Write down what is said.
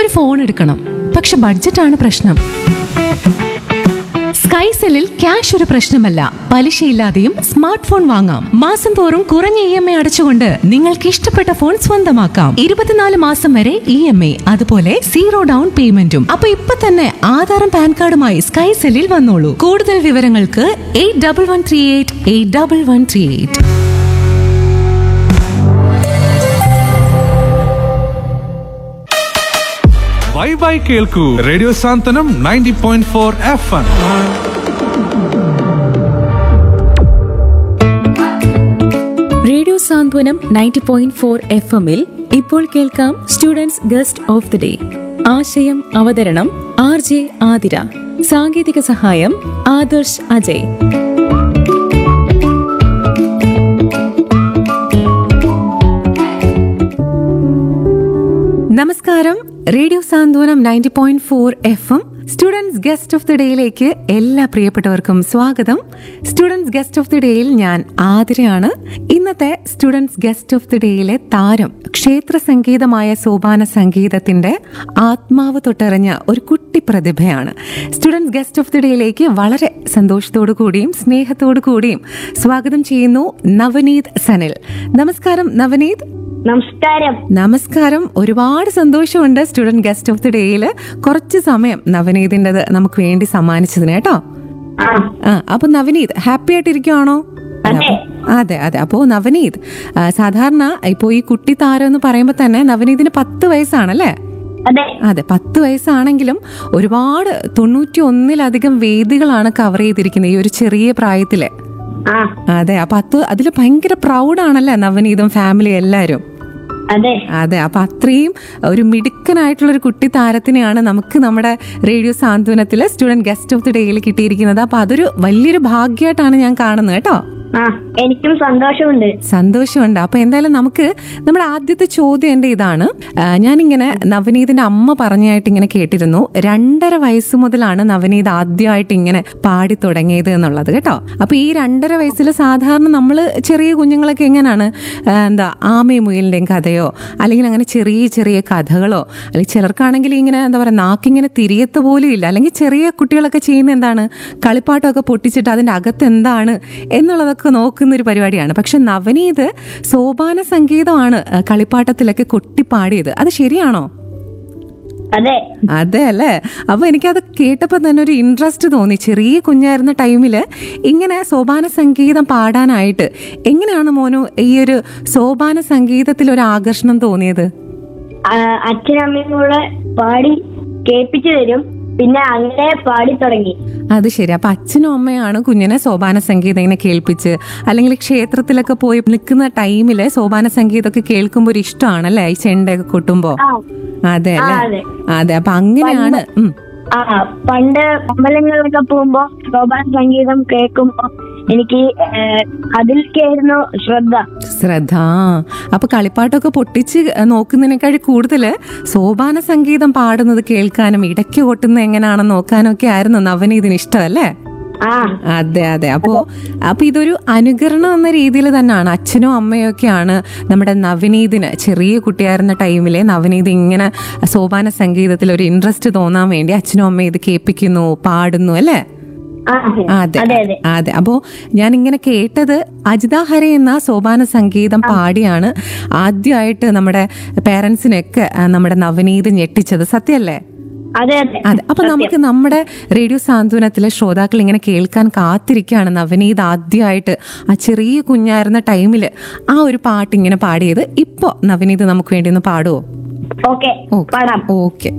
Phone എടുക്കണം പക്ഷെ ബഡ്ജറ്റാണ് പ്രശ്നം സ്കൈസെല്ലിൽ ക്യാഷ് ഒരു പ്രശ്നമല്ല പലിശയില്ലാതെയും സ്മാർട്ട് ഫോൺ വാങ്ങാം മാസം തോറും കുറഞ്ഞ ഇ എം ഐ അടച്ചുകൊണ്ട് നിങ്ങൾക്ക് ഇഷ്ടപ്പെട്ട ഫോൺ സ്വന്തമാക്കാം ഇരുപത്തിനാല് മാസം വരെ ഇ എം ഐ അതുപോലെ സീറോ ഡൗൺ പേയ്മെന്റും അപ്പൊ ഇപ്പൊ തന്നെ ആധാറും പാൻ കാർഡുമായി സ്കൈസെല്ലിൽ വന്നോളൂ കൂടുതൽ വിവരങ്ങൾക്ക് eight double one three eight eight double one three eight bye bye കേൾക്കൂ radio Santhwanam ninety point four F M radio Santhwanam ninety point four F എമ്മിൽ ഇപ്പോൾ കേൾക്കാം students guest of the day ആശയം അവതരണം ആർ ജെ ആതിര സാങ്കേതിക സഹായം ആദർശ് അജയ് നമസ്കാരം radio Santhwanam ninety point four F M students guest of the ഡേയിലേക്ക് എല്ലാ പ്രിയപ്പെട്ടവർക്കും സ്വാഗതം സ്റ്റുഡൻസ് ഗസ്റ്റ് ഓഫ് ദി ഡേയിൽ ഞാൻ ആതിരയാണ് ഇന്നത്തെ സ്റ്റുഡൻസ് ഗസ്റ്റ് ഓഫ് ദി ഡേയിലെ താരം ക്ഷേത്ര സംഗീതമായ സോപാന സംഗീതത്തിന്റെ ആത്മാവ് തൊട്ടറിഞ്ഞ ഒരു കുട്ടി പ്രതിഭയാണ് സ്റ്റുഡൻസ് ഗസ്റ്റ് ഓഫ് ദി ഡേയിലേക്ക് വളരെ സന്തോഷത്തോടു കൂടിയും സ്നേഹത്തോടു കൂടിയും സ്വാഗതം ചെയ്യുന്നു നവനീത് സനിൽ നമസ്കാരം നവനീത് നമസ്കാരം നമസ്കാരം ഒരുപാട് സന്തോഷമുണ്ട് സ്റ്റുഡന്റ് ഗസ്റ്റ് ഓഫ് ദി ഡേയിൽ കുറച്ച് സമയം നവനീതിൻ്റെത് നമുക്ക് വേണ്ടി സമ്മാനിച്ചതിന് കേട്ടോ ആ ആ അപ്പൊ നവനീത് ഹാപ്പി ആയിട്ടിരിക്കുവാണോ അതെ. അതെ അതെ അപ്പോ നവനീത് ആ, സാധാരണ ഇപ്പോ ഈ കുട്ടി താരം എന്ന് പറയുമ്പോൾ തന്നെ നവനീതിന് പത്ത് വയസ്സാണല്ലേ അതെ അതെ പത്ത് വയസ്സാണെങ്കിലും ഒരുപാട് തൊണ്ണൂറ്റി ഒന്നിലധികം വേദികളാണ് കവർ ചെയ്തിരിക്കുന്നത് ഈ ഒരു ചെറിയ പ്രായത്തില് ആ അതെ അപ്പൊ അത് അതിൽ ഭയങ്കര പ്രൗഡാണല്ലേ നവനീതും ഫാമിലി എല്ലാരും അതെ അതെ അപ്പൊ അത്രയും ഒരു മിടുക്കനായിട്ടുള്ള ഒരു കുട്ടി താരത്തിനെയാണ് നമുക്ക് നമ്മുടെ റേഡിയോ സാന്ത്വനത്തിലെ സ്റ്റുഡന്റ് ഗസ്റ്റ് ഓഫ് ദി ഡേയിൽ കിട്ടിയിരിക്കുന്നത് അപ്പൊ അതൊരു വലിയൊരു ഭാഗ്യമായിട്ടാണ് ഞാൻ കാണുന്നത് കേട്ടോ ആ എനിക്കും സന്തോഷമുണ്ട് സന്തോഷമുണ്ട് അപ്പൊ എന്തായാലും നമുക്ക് നമ്മുടെ ആദ്യത്തെ ചോദ്യം എന്റെ ഇതാണ് ആ, ഞാനിങ്ങനെ നവനീതിന്റെ അമ്മ പറഞ്ഞായിട്ട് ഇങ്ങനെ കേട്ടിരുന്നു രണ്ടര വയസ്സ് മുതലാണ് നവനീത് ആദ്യമായിട്ട് ഇങ്ങനെ പാടി തുടങ്ങിയത് എന്നുള്ളത് കേട്ടോ അപ്പൊ ഈ രണ്ടര വയസ്സിൽ സാധാരണ നമ്മൾ ചെറിയ കുഞ്ഞുങ്ങളൊക്കെ എങ്ങനെയാണ് ആ, എന്താ ആമയും മുയലിന്റെയും കഥയോ അല്ലെങ്കിൽ അങ്ങനെ ചെറിയ ചെറിയ കഥകളോ അല്ലെങ്കിൽ ചിലർക്കാണെങ്കിൽ ഇങ്ങനെ എന്താ പറയുക നാക്കിങ്ങനെ തിരിയത്ത് പോലും ഇല്ല അല്ലെങ്കിൽ ചെറിയ കുട്ടികളൊക്കെ ചെയ്യുന്ന എന്താണ് കളിപ്പാട്ടമൊക്കെ പൊട്ടിച്ചിട്ട് അതിന്റെ അകത്ത് എന്താണ് എന്നുള്ളതൊക്കെ നോക്കുന്ന ഒരു പരിപാടിയാണ് പക്ഷെ നവനീത് സോപാന സംഗീതമാണ് ആ, കളിപ്പാട്ടത്തിലൊക്കെ കൊട്ടിപ്പാടിയത് അത് ശരിയാണോ അതെ അതെ അല്ലേ അപ്പൊ എനിക്കത് കേട്ടപ്പോൾ തന്നെ ഒരു ഇൻട്രസ്റ്റ് തോന്നി ചെറിയ കുഞ്ഞായിരുന്ന ടൈമില് ഇങ്ങനെ സോപാന സംഗീതം പാടാനായിട്ട് എങ്ങനെയാണ് മോനു ഈ ഒരു സോപാന സംഗീതത്തിൽ ഒരു ആകർഷണം തോന്നിയത് ആ, അച്ഛനും അമ്മയും കൂടെ പാടി കേൾപ്പിച്ചു തരും പിന്നെ അങ്ങനെ പാടി തുടങ്ങി അത് ശരി അപ്പൊ അച്ഛനും അമ്മയാണ് കുഞ്ഞിനെ സോപാന സംഗീതം ഇങ്ങനെ കേൾപ്പിച്ച് അല്ലെങ്കിൽ ക്ഷേത്രത്തിലൊക്കെ പോയി നിൽക്കുന്ന ടൈമില് സോപാന സംഗീതമൊക്കെ കേൾക്കുമ്പോൾ ഒരു ഇഷ്ടമാണല്ലേ ഈ ചെണ്ടയൊക്കെ കൊട്ടുമ്പോ ആ അതെ ആ, അല്ലേ അതെ. അതെ അപ്പൊ അങ്ങനെയാണ് ഉം ആ പണ്ട് അമ്പലങ്ങളിലൊക്കെ പോകുമ്പോ ശോഭാന സംഗീതം കേൾക്കുമ്പോ എനിക്ക് ഏ, അതിലേക്കായിരുന്നു ശ്രദ്ധ ശ്രദ്ധ അപ്പൊ കളിപ്പാട്ടൊക്കെ പൊട്ടിച്ച് നോക്കുന്നതിനേക്കാൾ കൂടുതൽ സോപാന സംഗീതം പാടുന്നത് കേൾക്കാനും ഇടയ്ക്ക് കൊട്ടുന്നത് എങ്ങനെയാണെന്ന് നോക്കാനും ഒക്കെ ആയിരുന്നു നവനീതിന് ഇഷ്ടമല്ലേ ആ അതെ അതെ അപ്പോ അപ്പൊ ഇതൊരു അനുകരണം എന്ന രീതിയിൽ തന്നെയാണ് അച്ഛനും അമ്മയും ഒക്കെയാണ് നമ്മുടെ നവനീതിന് ചെറിയ കുട്ടിയായിരുന്ന ടൈമിലെ നവനീത് ഇങ്ങനെ സോപാന സംഗീതത്തിൽ ഒരു ഇൻട്രസ്റ്റ് തോന്നാൻ വേണ്ടി അച്ഛനും അമ്മയും ഇത് കേൾപ്പിക്കുന്നു പാടുന്നു അല്ലേ ആ അതെ അതെ അതെ അതെ അപ്പോ ഞാൻ ഇങ്ങനെ കേട്ടത് അജിത ഹരെ എന്ന സോപാന സംഗീതം പാടിയാണ് ആദ്യമായിട്ട് നമ്മുടെ പേരൻസിനൊക്കെ ആ, നമ്മുടെ നവനീത് ഞെട്ടിച്ചത് സത്യല്ലേ അതെ അതെ അതെ അപ്പൊ നമുക്ക് നമ്മുടെ റേഡിയോ സാന്ത്വനത്തിലെ ശ്രോതാക്കൾ ഇങ്ങനെ കേൾക്കാൻ കാത്തിരിക്കുകയാണ് നവനീത് ആദ്യമായിട്ട് ആ ചെറിയ കുഞ്ഞായിരുന്ന ടൈമില് ആ ഒരു പാട്ട് ഇങ്ങനെ പാടിയത് ഇപ്പോ നവനീത് നമുക്ക് വേണ്ടി ഒന്ന് പാടുവോ ഓക്കെ ഓക്കെ പാടാം ഓക്കെ